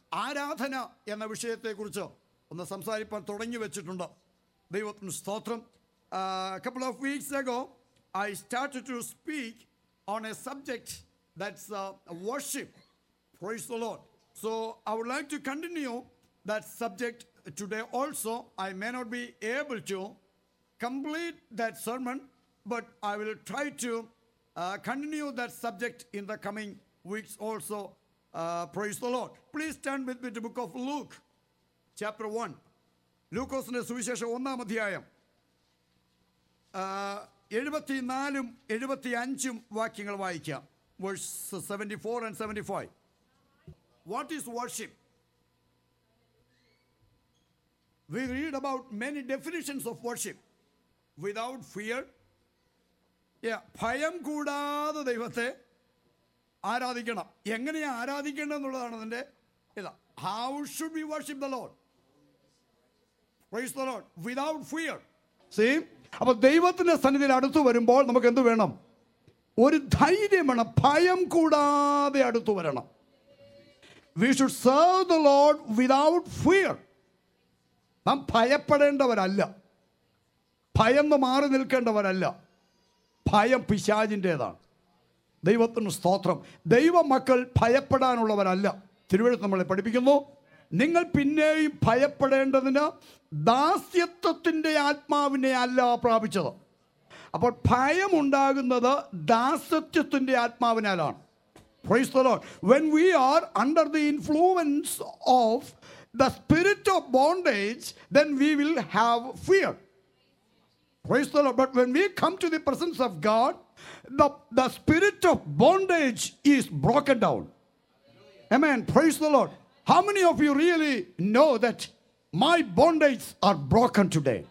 ആരാധന എന്ന വിഷയത്തെക്കുറിച്ച് ഒന്ന് സംസാരിപ്പാൻ തുടങ്ങി വെച്ചിട്ടുണ്ട് ദൈവത്തിന് സ്തോത്രം couple of weeks ago I start to speak on a subject that's worship Praise the Lord. So I would like to continue that subject today also. I may not be able to complete that sermon, but I will try to uh, continue that subject in the coming weeks also. Uh, praise the Lord. Please turn with me to book of Luke, chapter 1. ലൂക്കോസിന്റെ സുവിശേഷം ഒന്നാം അധ്യായം ആ, എഴുപത്തിനാലും എഴുപത്തി അഞ്ചും വാക്യങ്ങൾ വായിക്കാം verse seventy four and seventy five What is worship? We read about many definitions of worship. Without fear. Yeah, ഭയം കൂടാതെ ദൈവത്തെ ആരാധിക്കണം എങ്ങനെയാ ആരാധിക്കേണ്ടത് എന്നുള്ളതാണ് അതിൻ്റെ ഇതാ how should be worship the lord praise the lord without fear see അപ്പൊ ദൈവത്തിന്റെ സന്നിധിയിൽ അടുത്തു വരുമ്പോൾ നമുക്ക് എന്ത് വേണം ഒരു ധൈര്യം വേണം ഭയം കൂടാതെ അടുത്തു വരണം we should serve the lord without fear നാം ഭയപ്പെടേണ്ടവരല്ല ഭയന്ന് മാറി നിൽക്കേണ്ടവരല്ല ഭയം പിശാചിൻ്റെതാണ് ദൈവത്തിന് സ്തോത്രം ദൈവമക്കൾ ഭയപ്പെടാനുള്ളവരല്ല തിരുവഴുത്ത് നമ്മളെ പഠിപ്പിക്കുന്നു നിങ്ങൾ പിന്നെയും ഭയപ്പെടേണ്ടതിന് ദാസ്യത്വത്തിൻ്റെ ആത്മാവിനെ അല്ല പ്രാപിച്ചത് അപ്പോൾ ഭയമുണ്ടാകുന്നത് ദാസത്വത്തിൻ്റെ ആത്മാവിനാലാണ് Praise the Lord. When we are under the influence of the spirit of bondage, then we will have fear. Praise the Lord. But when we come to the presence of God, the, the spirit of bondage is broken down. Amen. Praise the Lord. How many of you really know that my bondage are broken today?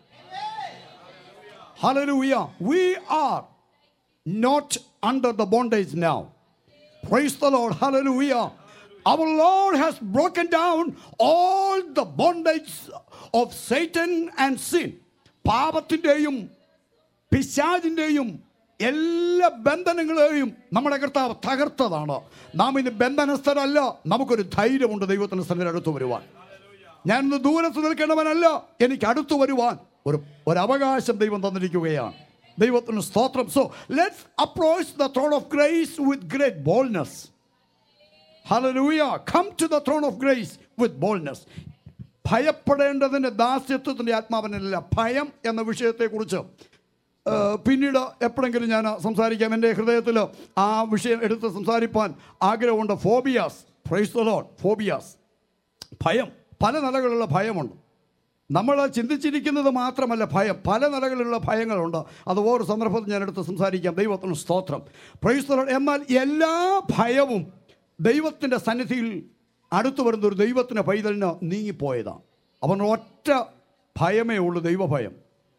Hallelujah. We are not under the bondage now. Praise the Lord. Hallelujah. Our Lord has broken down all the bondage of Satan and sin. പാപത്തിൻ്റെയും പിശാചിൻ്റെയും എല്ലാ ബന്ധനങ്ങളെയും നമ്മുടെ കർത്താവ് തകർത്തതാണ് നാം ഇന്ന് ബന്ധനസ്ഥരല്ല നമുക്കൊരു ധൈര്യമുണ്ട് ദൈവത്തിന് സ്ഥലത്തിൽ അടുത്ത് വരുവാൻ ഞാൻ ഇന്ന് ദൂരത്ത് നിൽക്കേണ്ടവനല്ല എനിക്ക് അടുത്തു വരുവാൻ ഒരു ഒരു അവകാശം ദൈവം തന്നിരിക്കുകയാണ് ദൈവത്തിന് സ്തോത്രം so let's approach the throne of grace with great boldness Hallelujah. Come to the throne of grace with boldness. ഭയപ്പെടേണ്ടതിൻ്റെ ദാസ്യത്വത്തിൻ്റെ ആത്മാവനല്ല ഭയം എന്ന വിഷയത്തെക്കുറിച്ച് ആ, പിന്നീട് എപ്പോഴെങ്കിലും ഞാൻ സംസാരിക്കാം എൻ്റെ ഹൃദയത്തിൽ ആ വിഷയം എടുത്ത് സംസാരിപ്പാൻ ആഗ്രഹമുണ്ട് phobias praise the lord phobias ഭയം പല നിലകളുള്ള ഭയമുണ്ട് നമ്മൾ ചിന്തിച്ചിരിക്കുന്നത് മാത്രമല്ല ഭയം പല നിലകളിലുള്ള ഭയങ്ങളുണ്ട് അത് ഓരോ സന്ദർഭത്തിൽ ഞാൻ എടുത്ത് സംസാരിക്കാം ദൈവത്തിന് സ്തോത്രം പ്രൈസ് ദ ലോർഡ്. എന്നാൽ എല്ലാ ഭയവും ദൈവത്തിൻ്റെ സന്നിധിയിൽ അടുത്തു വരുന്ന ഒരു ദൈവത്തിൻ്റെ പൈതലിന് നീങ്ങിപ്പോയതാണ് അവൻ ഒറ്റ ഭയമേ ഉള്ളൂ ദൈവഭയം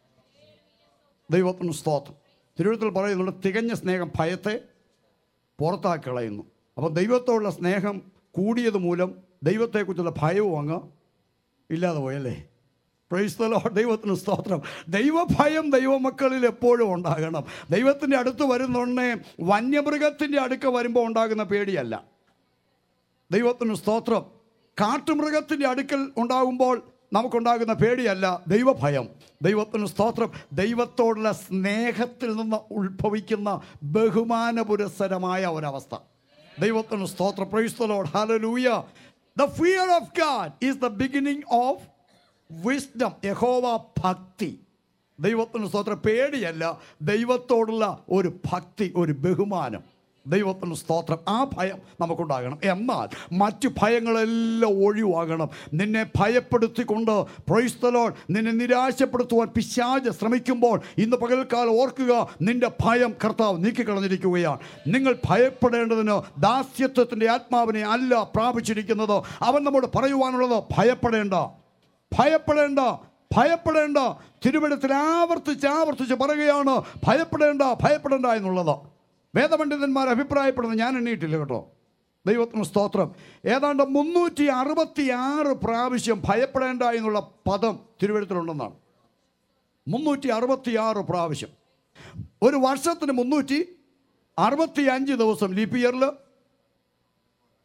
ദൈവത്തിന് സ്തോത്രം തിരുവഴുത്തിൽ പറയുന്നുണ്ട് തികഞ്ഞ സ്നേഹം ഭയത്തെ പുറത്താക്കി കളയുന്നു അപ്പോൾ ദൈവത്തോടുള്ള സ്നേഹം കൂടിയത് മൂലം ദൈവത്തെക്കുറിച്ചുള്ള ഭയവും അങ്ങ് ഇല്ലാതെ പോയല്ലേ പ്രൈസ്തലോ ദൈവത്തിന് സ്തോത്രം ദൈവഭയം ദൈവമക്കളിൽ എപ്പോഴും ഉണ്ടാകണം ദൈവത്തിൻ്റെ അടുത്ത് വരുന്നുണ്ടേ വന്യമൃഗത്തിൻ്റെ അടുക്ക വരുമ്പോൾ ഉണ്ടാകുന്ന പേടിയല്ല ദൈവത്തിന് സ്തോത്രം കാട്ടുമൃഗത്തിൻ്റെ അടുക്കൽ ഉണ്ടാകുമ്പോൾ നമുക്കുണ്ടാകുന്ന പേടിയല്ല ദൈവഭയം ദൈവത്തിന് സ്തോത്രം ദൈവത്തോടുള്ള സ്നേഹത്തിൽ നിന്ന് ഉത്ഭവിക്കുന്ന ബഹുമാനപുരസരമായ ഒരവസ്ഥ ദൈവത്തിന് സ്തോത്രം praise the lord hallelujah the fear of God is the beginning of wisdom യഹോവ ഭക്തി ദൈവത്തിന് സ്തോത്രം പേടിയല്ല ദൈവത്തോടുള്ള ഒരു ഭക്തി ഒരു ബഹുമാനം ദൈവത്തിന് സ്തോത്രം ആ ഭയം നമുക്കുണ്ടാകണം എന്നാൽ മറ്റു ഭയങ്ങളെല്ലാം ഒഴിവാകണം നിന്നെ ഭയപ്പെടുത്തിക്കൊണ്ട് പ്രൊയ്സ്തലോൺ നിന്നെ നിരാശപ്പെടുത്തുവാൻ പിശാജ് ശ്രമിക്കുമ്പോൾ ഇന്ന് പകൽക്കാലം ഓർക്കുക നിന്റെ ഭയം കർത്താവ് നീക്കിക്കളഞ്ഞിരിക്കുകയാണ് നിങ്ങൾ ഭയപ്പെടേണ്ടതിന് ദാസ്യത്വത്തിൻ്റെ ആത്മാവിനെ അല്ല പ്രാപിച്ചിരിക്കുന്നത് അവൻ നമ്മോട് പറയുവാനുള്ളത് ഭയപ്പെടേണ്ട ഭയപ്പെടേണ്ട ഭയപ്പെടേണ്ട തിരുവനന്തപുരത്തിൽ ആവർത്തിച്ച് ആവർത്തിച്ച് പറയുകയാണ് ഭയപ്പെടേണ്ട ഭയപ്പെടേണ്ട എന്നുള്ളത് വേദപണ്ഡിതന്മാർ അഭിപ്രായപ്പെടുന്നത് ഞാൻ എണ്ണിയിട്ടില്ല കേട്ടോ ദൈവത്തിന് സ്തോത്രം ഏതാണ്ട് മുന്നൂറ്റി അറുപത്തി ആറ് പ്രാവശ്യം ഭയപ്പെടേണ്ട എന്നുള്ള പദം തിരുവനന്തപുരത്തിലുണ്ടെന്നാണ് മുന്നൂറ്റി അറുപത്തി ആറ് പ്രാവശ്യം ഒരു വർഷത്തിന് മുന്നൂറ്റി അറുപത്തി അഞ്ച് ദിവസം ലീപ് ഇയറിൽ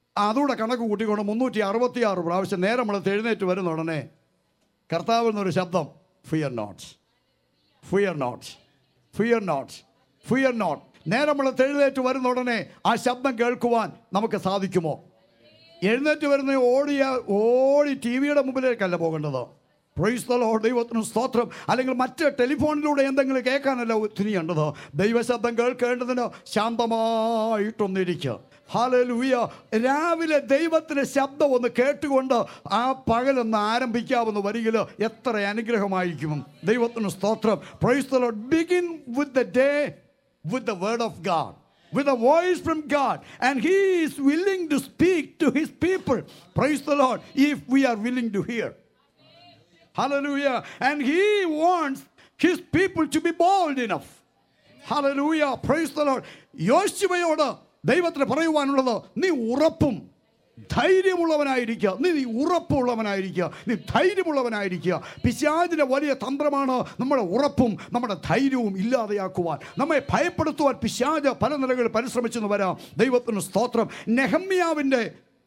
അതുകൂടെ കണക്ക് കൂട്ടിക്കൊണ്ട് മുന്നൂറ്റി അറുപത്തി ആറ് പ്രാവശ്യം നേരം നമ്മൾ എഴുന്നേറ്റ് വരുന്ന ഉടനെ കർത്താവ് എന്നൊരു ശബ്ദം fear not fear not fear not fear not നേരം നമ്മൾ എഴുന്നേറ്റ് വരുന്ന ഉടനെ ആ ശബ്ദം കേൾക്കുവാൻ നമുക്ക് സാധിക്കുമോ എഴുന്നേറ്റ് വരുന്ന ഓടിയ ഓടി ടി വിയുടെ മുമ്പിലേക്കല്ല പോകേണ്ടത് പ്രൈസ് ദ ലോർഡ് ദൈവത്തിന് സ്തോത്രം അല്ലെങ്കിൽ മറ്റ് ടെലിഫോണിലൂടെ എന്തെങ്കിലും കേൾക്കാനല്ല തിരിയേണ്ടത് ദൈവശബ്ദം കേൾക്കേണ്ടതിന് ശാന്തമായിട്ടൊന്നിരിക്കുക ഹാലലുയ രാവിലെ ദൈവത്തിൻ്റെ ശബ്ദം ഒന്ന് കേട്ടുകൊണ്ട് ആ പകലൊന്ന് ആരംഭിക്കാവുന്ന വരികിൽ എത്ര അനുഗ്രഹമായിരിക്കും ദൈവത്തിന് സ്തോത്രം praise the lord begin with the day with the word of God, with a voice from God, and He is willing to speak to His people. Praise the Lord, if we are willing to hear. Hallelujah. And He wants His people to be bold enough. Hallelujah. Praise the Lord. യോശുവയോട് ദൈവത്തിന് പറയുവാനുള്ളത് നീ ഉറപ്പും ധൈര്യമുള്ളവനായിരിക്കുക നീ നീ ഉറപ്പുള്ളവനായിരിക്കുക നീ ധൈര്യമുള്ളവനായിരിക്കുക പിശാചിന്റെ വലിയ തന്ത്രമാണ് നമ്മുടെ ഉറപ്പും നമ്മുടെ ധൈര്യവും ഇല്ലാതെയാക്കുവാൻ നമ്മെ ഭയപ്പെടുത്തുവാൻ പിശാജ് പല നിലകളിൽ പരിശ്രമിച്ചെന്ന് വരാം ദൈവത്തിന് സ്തോത്രം നെഹമ്യാവിൻ്റെ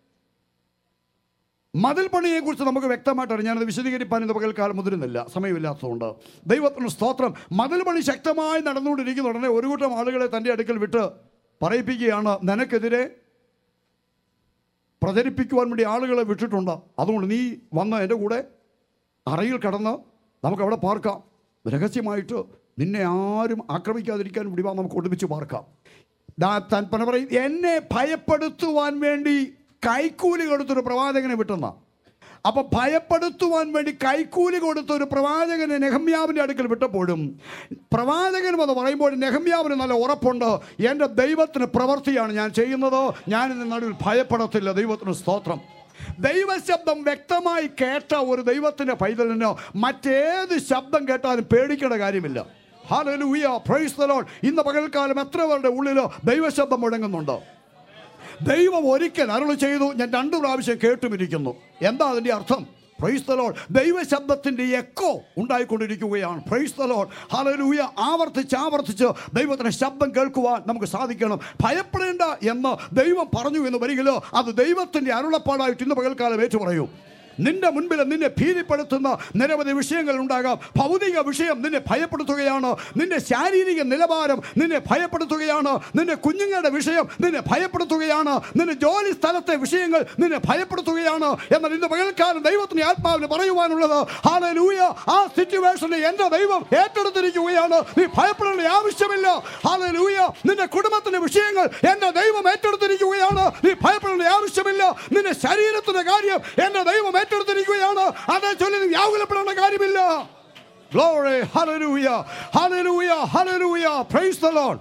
മതിൽ പണിയെക്കുറിച്ച് നമുക്ക് വ്യക്തമായിട്ട് അറിയാം ഞാനത് വിശദീകരിപ്പാൻ ഇന്ന് പകൽക്കാലം മുതിരുന്നില്ല സമയമില്ലാത്തതുകൊണ്ട് ദൈവത്തിന് സ്തോത്രം മതിൽ പണി ശക്തമായി നടന്നുകൊണ്ടിരിക്കുന്ന ഉടനെ ഒരു കൂട്ടം ആളുകളെ തൻ്റെ അടുക്കൽ വിട്ട് പറയിപ്പിക്കുകയാണ് നിനക്കെതിരെ പ്രചരിപ്പിക്കുവാൻ വേണ്ടി ആളുകളെ വിട്ടിട്ടുണ്ട് അതുകൊണ്ട് നീ വന്ന് എൻ്റെ കൂടെ അറയിൽ കടന്ന് നമുക്ക് അവിടെ പാർക്കാം രഹസ്യമായിട്ട് നിന്നെ ആരും ആക്രമിക്കാതിരിക്കാൻ വേണ്ടി വാ നമുക്ക് ഒരുമിച്ച് പാർക്കാം ദാ- താൻ പന പറയും എന്നെ ഭയപ്പെടുത്തുവാൻ വേണ്ടി കൈക്കൂലി കൊടുത്തൊരു പ്രവാചകനെ വിട്ടെന്ന അപ്പൊ ഭയപ്പെടുത്തുവാൻ വേണ്ടി കൈക്കൂലി കൊടുത്ത ഒരു പ്രവാചകനെ നെഹമ്യാവിൻ്റെ അടുക്കൽ വിട്ടപ്പോഴും പ്രവാചകൻ എന്ന് പറയുമ്പോൾ നെഹമ്യാവിന് നല്ല ഉറപ്പുണ്ട് എൻ്റെ ദൈവത്തിന് പ്രവൃത്തിയാണ് ഞാൻ ചെയ്യുന്നത് ഞാൻ ഇതിന് നടുവിൽ ഭയപ്പെടത്തില്ല ദൈവത്തിന് സ്തോത്രം ദൈവശബ്ദം വ്യക്തമായി കേട്ട ഒരു ദൈവത്തിന്റെ പൈതലിനോ മറ്റേത് ശബ്ദം കേട്ടാലും പേടിക്കേണ്ട കാര്യമില്ല ഹാലലൂയ പ്രൈസ് ദ ലോർഡ് ഇന്ന് പകൽക്കാലം എത്ര പേരുടെ ഉള്ളിലോ ദൈവശബ്ദം മുഴങ്ങുന്നുണ്ടോ ദൈവം ഒരിക്കൽ അരുളി ചെയ്തു ഞാൻ രണ്ടു പ്രാവശ്യം കേട്ടുമിരിക്കുന്നു എന്താ അതിൻ്റെ അർത്ഥം പ്രൈസ് ദ ലോർഡ് ദൈവശബ്ദത്തിൻ്റെ എക്കോ ഉണ്ടായിക്കൊണ്ടിരിക്കുകയാണ് പ്രൈസ് ദ ലോർഡ് ഹല്ലേലൂയ ആവർത്തിച്ച് ആവർത്തിച്ച് ദൈവത്തിൻ്റെ ശബ്ദം കേൾക്കുവാൻ നമുക്ക് സാധിക്കണം ഭയപ്പെടേണ്ട എന്ന് ദൈവം പറഞ്ഞു എന്ന് വരികിലോ അത് ദൈവത്തിൻ്റെ അരുളപ്പാടായിട്ട് ഇന്ന് പകൽക്കാലം ഏറ്റു പറയൂ നിന്റെ മുൻപിൽ നിന്നെ ഭീതിപ്പെടുത്തുന്ന നിരവധി വിഷയങ്ങൾ ഉണ്ടാകാം ഭൗതിക വിഷയം നിന്നെ ഭയപ്പെടുത്തുകയാണ് നിന്റെ ശാരീരിക നിലവാരം നിന്നെ ഭയപ്പെടുത്തുകയാണ് നിന്റെ കുഞ്ഞുങ്ങളുടെ വിഷയം നിന്നെ ഭയപ്പെടുത്തുകയാണ് നിന്റെ ജോലി സ്ഥലത്തെ വിഷയങ്ങൾ നിന്നെ ഭയപ്പെടുത്തുകയാണ് എന്നാൽ ഇന്ന് പകൽക്കാലം ദൈവത്തിന് ആത്മാവിന് പറയുവാനുള്ളത് ഹാലലൂയ ആ സിറ്റുവേഷനെ എന്റെ ദൈവം ഏറ്റെടുത്തിരിക്കുകയാണ് നീ ഭയപ്പെടേണ്ട ആവശ്യമില്ല ഹാലലൂയ നിന്റെ കുടുംബത്തിന്റെ വിഷയങ്ങൾ എന്റെ ദൈവം ഏറ്റെടുത്തിരിക്കുകയാണ് നീ ഭയപ്പെടേണ്ട ആവശ്യമില്ല നിന്റെ ശരീരത്തിന്റെ കാര്യം എന്റെ ദൈവം ഏറ്റെടുത്തിരിക്കുകയാണ് അതേ ചൊല്ലി നീ വ്യാകുലപ്പെടേണ്ട കാര്യമില്ല Glory, hallelujah, hallelujah, hallelujah. Praise the Lord.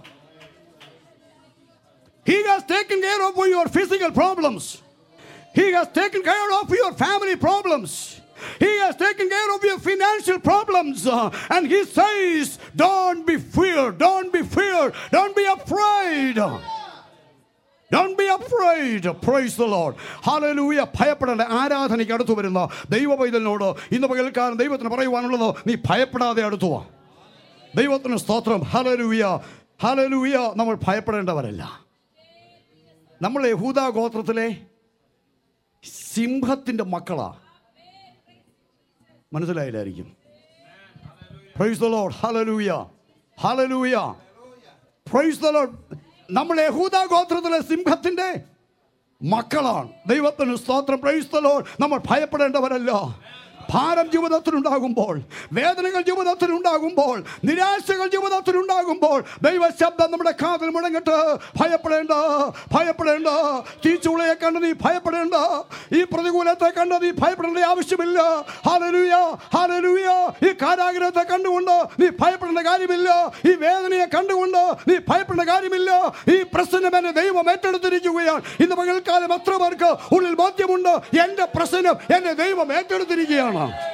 He has taken care of your physical problems. He has taken care of your family problems. He has taken care of your financial problems. Uh, and He says, Don't be feared, don't be feared, don't be afraid. Don't be afraid. Praise the Lord. Hallelujah. ഭയപ്പെടേണ്ട ആരാധനയ്ക്ക് അടുത്തു വരുന്ന ദൈവ പൈതലിനോട് ഇന്ന് പകൽക്കാലം ദൈവത്തിന് പറയുവാനുള്ളത് നീ ഭയപ്പെടാതെ അടുത്തു വാ ദൈവത്തിന് സ്തോത്രം ഹലലൂയ ഹലലൂയ നമ്മൾ ഭയപ്പെടേണ്ടവരല്ല നമ്മൾ യഹൂദ ഗോത്രത്തിലെ സിംഹത്തിൻ്റെ മക്കളാ മനസ്സിലായില്ലായിരിക്കും praise the lord hallelujah hallelujah praise the lord നമ്മൾ യഹൂദ ഗോത്രത്തിലെ സിംഹത്തിന്റെ മക്കളാണ് ദൈവത്തിന് സ്തോത്രം പ്രൈസ് ദ ലോർഡ് നമ്മൾ ഭയപ്പെടേണ്ടവരല്ല ഭാരം ജീവിതത്തിലുണ്ടാകുമ്പോൾ വേദനകൾ ജീവിതത്തിലുണ്ടാകുമ്പോൾ നിരാശകൾ ജീവിതത്തിലുണ്ടാകുമ്പോൾ ദൈവശബ്ദം നമ്മുടെ കാതിൽ മുടങ്ങിട്ട് ഭയപ്പെടേണ്ട ഭയപ്പെടേണ്ട തീച്ചുളയെ കണ്ട് നീ ഭയപ്പെടേണ്ട ഈ പ്രതികൂലത്തെ കണ്ട് നീ ഭയപ്പെടേണ്ട ആവശ്യമില്ല ഹാലലൂയ ഹാലലൂയ ഈ കാരാഗ്രഹത്തെ കണ്ടുകൊണ്ട് നീ ഭയപ്പെടേണ്ട കാര്യമില്ല ഈ വേദനയെ കണ്ടുകൊണ്ട് നീ ഭയപ്പെടേണ്ട കാര്യമില്ല ഈ പ്രശ്നം എന്നെ ദൈവം ഏറ്റെടുത്തിരിക്കുകയാണ് ഇന്ന് പകൽക്കാലം എത്ര പേർക്ക് ഉള്ളിൽ ബോധ്യമുണ്ട് എന്റെ പ്രശ്നം എന്നെ ദൈവം ഏറ്റെടുത്തിരിക്കുകയാണ്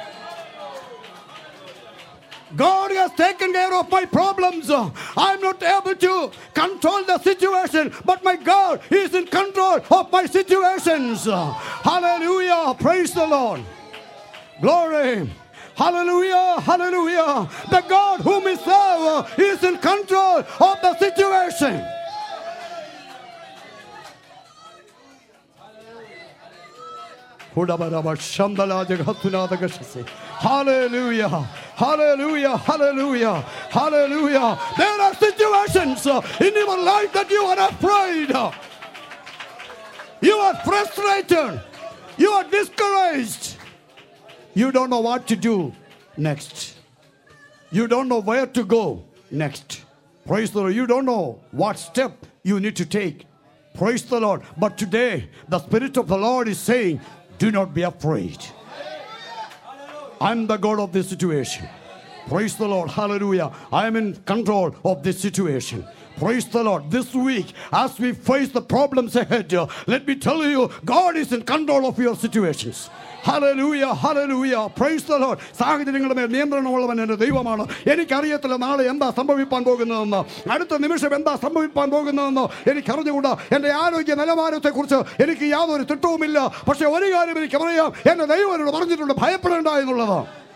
God has taken care of my problems. I'm not able to control the situation, but my God is in control of my situations. Hallelujah. Praise the Lord. Glory. Hallelujah. Hallelujah. The God whom we serve is in control of the situation. Hudabaraba Shandala Jagatunada Gashase. Hallelujah. Hallelujah. Hallelujah. Hallelujah. There are situations uh, in your life that you are afraid. You are frustrated. You are discouraged. You don't know what to do next. You don't know where to go next. Praise the Lord. You don't know what step you need to take. Praise the Lord. But today, the Spirit of the Lord is saying, Do not be afraid. I'm the God of this situation. Praise the Lord. Hallelujah. I am in control of this situation. Praise the Lord. This week, as we face the problems ahead, uh, let me tell you, God is in control of your situations. Hallelujah hallelujah praise the lord സാഹചര്യങ്ങളുടെ മേൽ നിയന്ത്രണമുള്ളവൻ എൻ്റെ ദൈവമാണ് എനിക്കറിയത്തില്ല നാളെ എന്താ സംഭവിപ്പാൻ പോകുന്നതെന്ന് അടുത്ത നിമിഷം എന്താ സംഭവിപ്പാൻ പോകുന്നതെന്ന് എനിക്കറിഞ്ഞുകൂടാ എൻ്റെ ആരോഗ്യ നിലവാരത്തെക്കുറിച്ച് എനിക്ക് യാതൊരു തിട്ടവുമില്ല പക്ഷേ ഒരു കാര്യം എനിക്ക് പറയാം എൻ്റെ ദൈവം എന്നോട് പറഞ്ഞിട്ടുണ്ട് ഭയപ്പെടേണ്ട എന്നുള്ളത്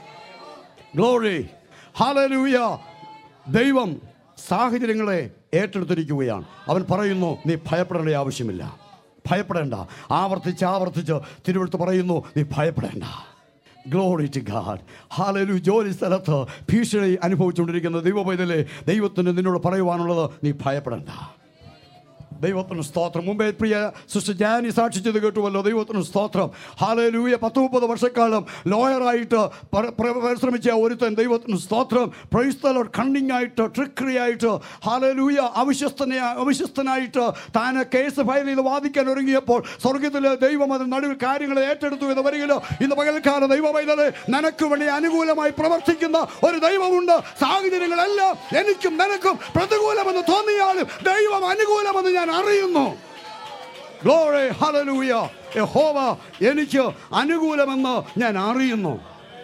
ഗ്ലോറി ഹാലലൂയ ദൈവം സാഹചര്യങ്ങളെ ഏറ്റെടുത്തിരിക്കുകയാണ് അവൻ പറയുന്നു നീ ഭയപ്പെടേണ്ട ആവശ്യമില്ല ഭയപ്പെടേണ്ട ആവർത്തിച്ച് ആവർത്തിച്ച് തിരുവഴുത്ത് പറയുന്നു നീ ഭയപ്പെടേണ്ട ഗ്ലോറി ടു ഗാഡ് ഹാലലു ജോലി സ്ഥലത്ത് ഭീഷണി അനുഭവിച്ചുകൊണ്ടിരിക്കുന്ന ദൈവപൈതലെ ദൈവത്തിന് നിന്നോട് പറയുവാനുള്ളത് നീ ഭയപ്പെടേണ്ട ദൈവത്തിന് സ്തോത്രം മുമ്പേ പ്രിയ സിസ്റ്റർ ജാനി സാക്ഷിച്ചത് കേട്ടുവല്ലോ ദൈവത്തിന് സ്തോത്രം ഹാലലൂയ പത്ത് മുപ്പത് വർഷക്കാലം ലോയറായിട്ട് പര- പ്ര- പരിശ്രമിച്ച ഒരുത്തൻ ദൈവത്തിന് സ്തോത്രം പ്രൈസ്തലോട് കണ്ണിങ് ആയിട്ട് ട്രിക്കറി ആയിട്ട് ഹാലലൂയ അവിശ്വസ്തനെ അവിശ്വസ്തനായിട്ട് താൻ കേസ് ഫയൽ ചെയ്ത് വാദിക്കാൻ ഒരുങ്ങിയപ്പോൾ സ്വർഗത്തിലെ ദൈവം അതിന് നടുവിൽ കാര്യങ്ങളെ ഏറ്റെടുത്തു എന്ന് വരികയിലോ ഇന്ന് പകൽക്കാലം ദൈവമൈതലെ നിനക്ക് വേണ്ടി അനുകൂലമായി പ്രവർത്തിക്കുന്ന ഒരു ദൈവമുണ്ട് സാഹചര്യങ്ങളെല്ലാം എനിക്കും നിനക്കും പ്രതികൂലമെന്ന് തോന്നിയാലും ദൈവം അനുകൂലമെന്ന് ഞാൻ അറിയുന്നു ഗ്ലോറി ഹല്ലേലൂയ യഹോവ എനിക്ക് അനുകൂലമെന്ന് ഞാൻ അറിയുന്നു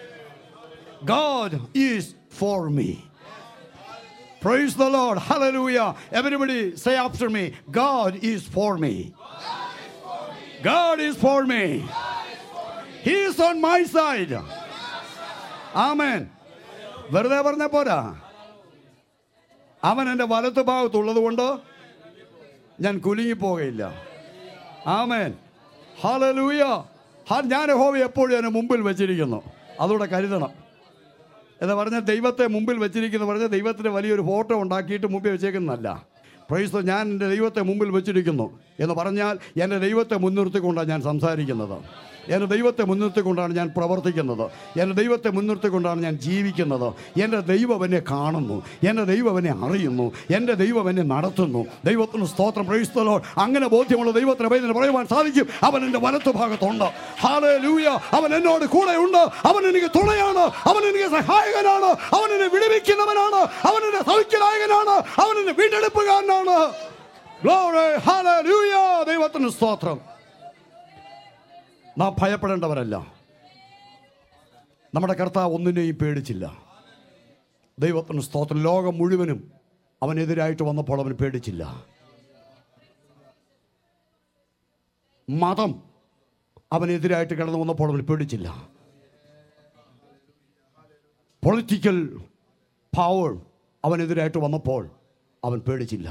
God is for me. Praise the Lord. Hallelujah. Everybody say after me God is for me. God is for me. He is on my side. Amen. വെറുതെ പറഞ്ഞ പോരാ അവൻ എൻ്റെ വലത്ത് ഭാഗത്തുള്ളത് കൊണ്ട് ഞാൻ കുലുങ്ങിപ്പോകയില്ല ആമേൻ ഹാലലൂയ ഞാൻ ഹോവ എപ്പോഴും എന്നെ മുമ്പിൽ വെച്ചിരിക്കുന്നു അതുകൂടെ കരുതണം എന്ന് പറഞ്ഞാൽ ദൈവത്തെ മുമ്പിൽ വെച്ചിരിക്കുന്നു പറഞ്ഞാൽ ദൈവത്തിൻ്റെ വലിയൊരു ഫോട്ടോ ഉണ്ടാക്കിയിട്ട് മുമ്പിൽ വെച്ചേക്കുന്നതല്ല പ്രൈസ് ഞാൻ എൻ്റെ ദൈവത്തെ മുമ്പിൽ വെച്ചിരിക്കുന്നു എന്ന് പറഞ്ഞാൽ എൻ്റെ ദൈവത്തെ മുൻനിർത്തിക്കൊണ്ടാണ് ഞാൻ സംസാരിക്കുന്നത് എൻ്റെ ദൈവത്തെ മുൻനിർത്തിക്കൊണ്ടാണ് ഞാൻ പ്രവർത്തിക്കുന്നത് എൻ്റെ ദൈവത്തെ മുൻനിർത്തിക്കൊണ്ടാണ് ഞാൻ ജീവിക്കുന്നത് എൻ്റെ ദൈവം എന്നെ കാണുന്നു എൻ്റെ ദൈവം എന്നെ അറിയുന്നു എൻ്റെ ദൈവം എന്നെ നടത്തുന്നു ദൈവത്തിന് സ്തോത്രം പ്രയോഗിച്ചതല്ലോ അങ്ങനെ ബോധ്യമുള്ള ദൈവത്തിന് പൈതന് പറയുവാൻ സാധിക്കും അവൻ എൻ്റെ വലത്ത് ഭാഗത്തുണ്ട് ഹാലേ ലൂയ അവൻ എന്നോട് കൂടെയുണ്ട് അവൻ എനിക്ക് തുണയാണ് അവൻ എനിക്ക് സഹായകനാണ് അവൻ എന്നെ വിടുവിക്കുന്നവനാണ് അവൻ എന്നെ സൗഖ്യനായകനാണ് അവൻ എന്നെ വീണ്ടെടുപ്പുകാരനാണ് Glory, hallelujah. ദൈവത്തിന് സ്തോത്രം നാം ഭയപ്പെടേണ്ടവരല്ല നമ്മുടെ കർത്താവ് ഒന്നിനെയും പേടിച്ചില്ല ദൈവത്തിന് സ്തോത്രം ലോകം മുഴുവനും അവനെതിരായിട്ട് വന്നപ്പോൾ അവൻ പേടിച്ചില്ല മതം അവനെതിരായിട്ട് കിടന്നു വന്നപ്പോൾ അവൻ പേടിച്ചില്ല പൊളിറ്റിക്കൽ പവർ അവനെതിരായിട്ട് വന്നപ്പോൾ അവൻ പേടിച്ചില്ല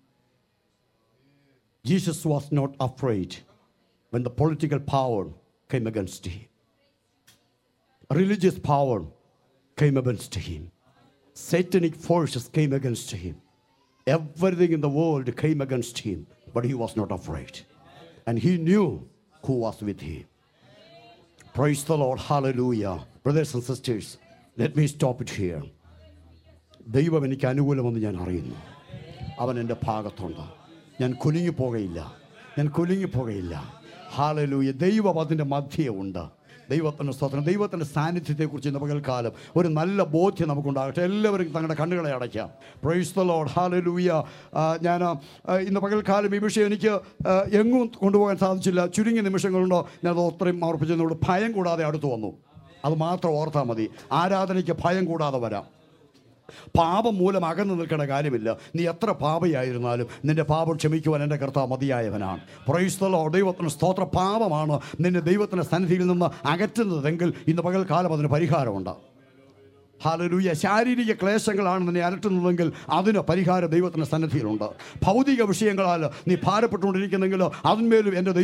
Jesus was not afraid when the political power came against him. Religious power came against him. Satanic forces came against him. Everything in the world came against him, but he was not afraid. And he knew who was with him. Praise the Lord. Hallelujah. Brothers and sisters, let me stop it here. ദൈവം എനിക്ക് അനുകൂലമെന്ന് ഞാൻ അറിയുന്നു അവൻ എൻ്റെ ഭാഗത്തുണ്ട് ഞാൻ കുലുങ്ങി പോകയില്ല ഞാൻ കുലുങ്ങി പോകയില്ല ഹാലലൂയ ദൈവം അതിൻ്റെ മധ്യേ ഉണ്ട് ദൈവത്തിൻ്റെ സ്തോത്രം ദൈവത്തിൻ്റെ സാന്നിധ്യത്തെക്കുറിച്ച് ഇന്ന് പകൽക്കാലം ഒരു നല്ല ബോധ്യം നമുക്കുണ്ടാകട്ടെ എല്ലാവരും തങ്ങളുടെ കണ്ണുകളെ അടയ്ക്കാം പ്രൈസ് ദ ലോഡ് ഹാലലൂയ ഞാൻ ആ, ഇന്ന് പകൽക്കാലം ഈ വിഷയം എനിക്ക് ആ, എങ്ങും കൊണ്ടുപോകാൻ സാധിച്ചില്ല ചുരുങ്ങിയ നിമിഷങ്ങളുണ്ടോ ഞാൻ അത് അത്രയും സമർപ്പിച്ചതിനോട് ഭയം കൂടാതെ അടുത്ത് വന്നു അത് മാത്രം ഓർത്താൽ മതി ആരാധനയ്ക്ക് ഭയം കൂടാതെ വരാം പാപം മൂലം അകന്നു നിൽക്കേണ്ട കാര്യമില്ല നീ എത്ര പാപയായിരുന്നാലും നിന്റെ പാപം ക്ഷമിക്കുവാൻ എൻ്റെ കർത്താവ് മതിയായവനാണ് പ്രൈസ്തലോ ദൈവത്തിന് സ്തോത്ര പാപമാണ് നിന്നെ ദൈവത്തിൻ്റെ സന്നിധിയിൽ നിന്ന് അകറ്റുന്നതെങ്കിൽ ഇന്ന് പകൽക്കാലം അതിന് പരിഹാരമുണ്ട് ഹാലലൂയ ശാരീരിക ക്ലേശങ്ങളാണ് നിന്നെ അലട്ടുന്നതെങ്കിൽ അതിന് പരിഹാരം ദൈവത്തിൻ്റെ സന്നിധിയിലുണ്ട് ഭൗതിക വിഷയങ്ങളാൽ നീ ഭാരപ്പെട്ടുകൊണ്ടിരിക്കുന്നെങ്കിൽ അതിന്മേലും എൻ്റെ ദൈവം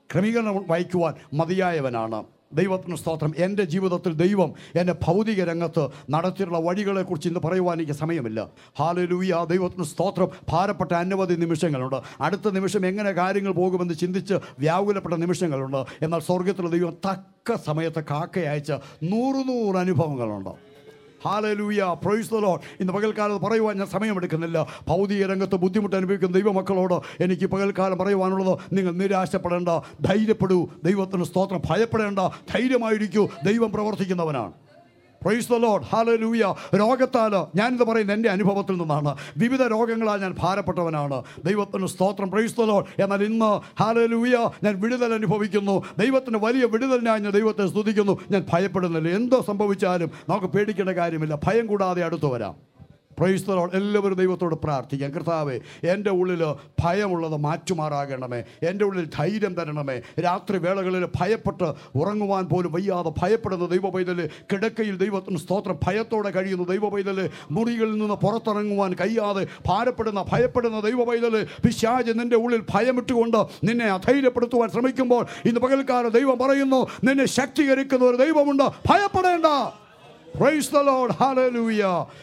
ക്രമീകരണം വഹിക്കുവാൻ മതിയായവനാണ് ദൈവത്തിന് സ്തോത്രം എൻ്റെ ജീവിതത്തിൽ ദൈവം എൻ്റെ ഭൗതിക രംഗത്ത് നടത്തിയിട്ടുള്ള വഴികളെക്കുറിച്ച് ഇന്ന് പറയുവാൻ എനിക്ക് സമയമില്ല ഹാലലൂയ ദൈവത്തിന് സ്തോത്രം ഭാരപ്പെട്ട അനവധി നിമിഷങ്ങളുണ്ട് അടുത്ത നിമിഷം എങ്ങനെ കാര്യങ്ങൾ പോകുമെന്ന് ചിന്തിച്ച് വ്യാകുലപ്പെട്ട നിമിഷങ്ങളുണ്ട് എന്നാൽ സ്വർഗത്തിലെ ദൈവം തക്ക സമയത്ത് കാക്കയയച്ച് നൂറ് നൂറ് അനുഭവങ്ങളുണ്ട് ഹാലലൂയ പ്രൊയ്സ് ദ ലോർഡ് ഇന്ന് പകൽക്കാലത്ത് പറയുവാൻ ഞാൻ സമയമെടുക്കുന്നില്ല ഭൗതിക രംഗത്ത് ബുദ്ധിമുട്ട് അനുഭവിക്കുന്ന ദൈവമക്കളോട് എനിക്ക് പകൽക്കാലം പറയുവാനുള്ളത് നിങ്ങൾ നിരാശപ്പെടേണ്ട ധൈര്യപ്പെടൂ ദൈവത്തിന് സ്തോത്രം ഭയപ്പെടേണ്ട ധൈര്യമായിരിക്കൂ ദൈവം പ്രവർത്തിക്കുന്നവനാണ് പ്രൊയ്സ് ദ ലോർഡ് ഹാലലൂയ രോഗത്താൽ ഞാനിത് പറയുന്നത് എൻ്റെ അനുഭവത്തിൽ നിന്നാണ് വിവിധ രോഗങ്ങളാൽ ഞാൻ ഭാരപ്പെട്ടവനാണ് ദൈവത്തിന് സ്തോത്രം പ്രൊയ്സ് ദ ലോർഡ് എന്നാൽ ഇന്ന് ഹാലലൂയ ഞാൻ വിടുതൽ അനുഭവിക്കുന്നു ദൈവത്തിന് വലിയ വിടുതലിനായി ഞാൻ ദൈവത്തെ സ്തുതിക്കുന്നു ഞാൻ ഭയപ്പെടുന്നില്ല എന്തോ സംഭവിച്ചാലും നമുക്ക് പേടിക്കേണ്ട കാര്യമില്ല ഭയം കൂടാതെ അടുത്തു വരാം പ്രൊയ്സ് ദ ലോർഡ് എല്ലാവരും ദൈവത്തോട് പ്രാർത്ഥിക്കാം കർത്താവേ എൻ്റെ ഉള്ളിൽ ഭയമുള്ളത് മാറ്റുമാറാകണമേ എൻ്റെ ഉള്ളിൽ ധൈര്യം തരണമേ രാത്രി വേളകളിൽ ഭയപ്പെട്ട് ഉറങ്ങുവാൻ പോലും വയ്യാതെ ഭയപ്പെടുന്ന ദൈവ പൈതല് കിടക്കയിൽ ദൈവത്തിന് സ്തോത്രം ഭയത്തോടെ കഴിയുന്ന ദൈവ പൈതല് മുറികളിൽ നിന്ന് പുറത്തിറങ്ങുവാൻ കഴിയാതെ ഭാരപ്പെടുന്ന ഭയപ്പെടുന്ന ദൈവ പൈതല് പിശാജ് നിന്റെ ഉള്ളിൽ ഭയമിട്ടുകൊണ്ട് നിന്നെ അധൈര്യപ്പെടുത്തുവാൻ ശ്രമിക്കുമ്പോൾ ഇന്ന് പകൽക്കാലം ദൈവം പറയുന്നു നിന്നെ ശക്തീകരിക്കുന്ന ഒരു ദൈവമുണ്ട് ഭയപ്പെടേണ്ട പ്രൈസ് ദ ലോർഡ് ഹല്ലേലൂയ